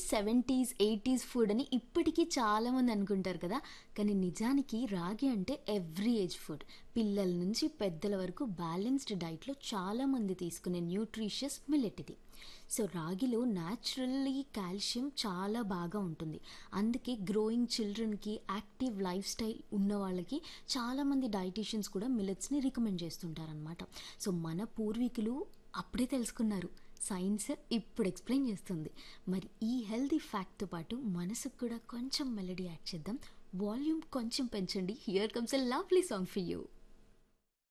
seventies eighties food అని ఇప్పటికీ చాలామంది అనుకుంటారు కదా కానీ నిజానికి రాగి అంటే ఎవ్రీ ఏజ్ ఫుడ్ పిల్లల నుంచి పెద్దల వరకు బ్యాలెన్స్డ్ డైట్లో చాలామంది తీసుకునే న్యూట్రిషియస్ మిల్లెట్ ఇది సో రాగిలో న్యాచురల్లీ కాల్షియం చాలా బాగా ఉంటుంది అందుకే గ్రోయింగ్ చిల్డ్రన్కి యాక్టివ్ లైఫ్ స్టైల్ ఉన్న వాళ్ళకి చాలామంది డైటీషియన్స్ కూడా మిల్లెట్స్ని రికమెండ్ చేస్తుంటారనమాట సో మన పూర్వీకులు అప్పుడే తెలుసుకున్నారు సైన్స్ ఇప్పుడు ఎక్స్ప్లెయిన్ చేస్తుంది మరి ఈ హెల్తీ ఫ్యాక్ట్తో పాటు మనసుకు కూడా కొంచెం మెలడీ యాడ్ చేద్దాం వాల్యూమ్ కొంచెం పెంచండి here comes a lovely song for you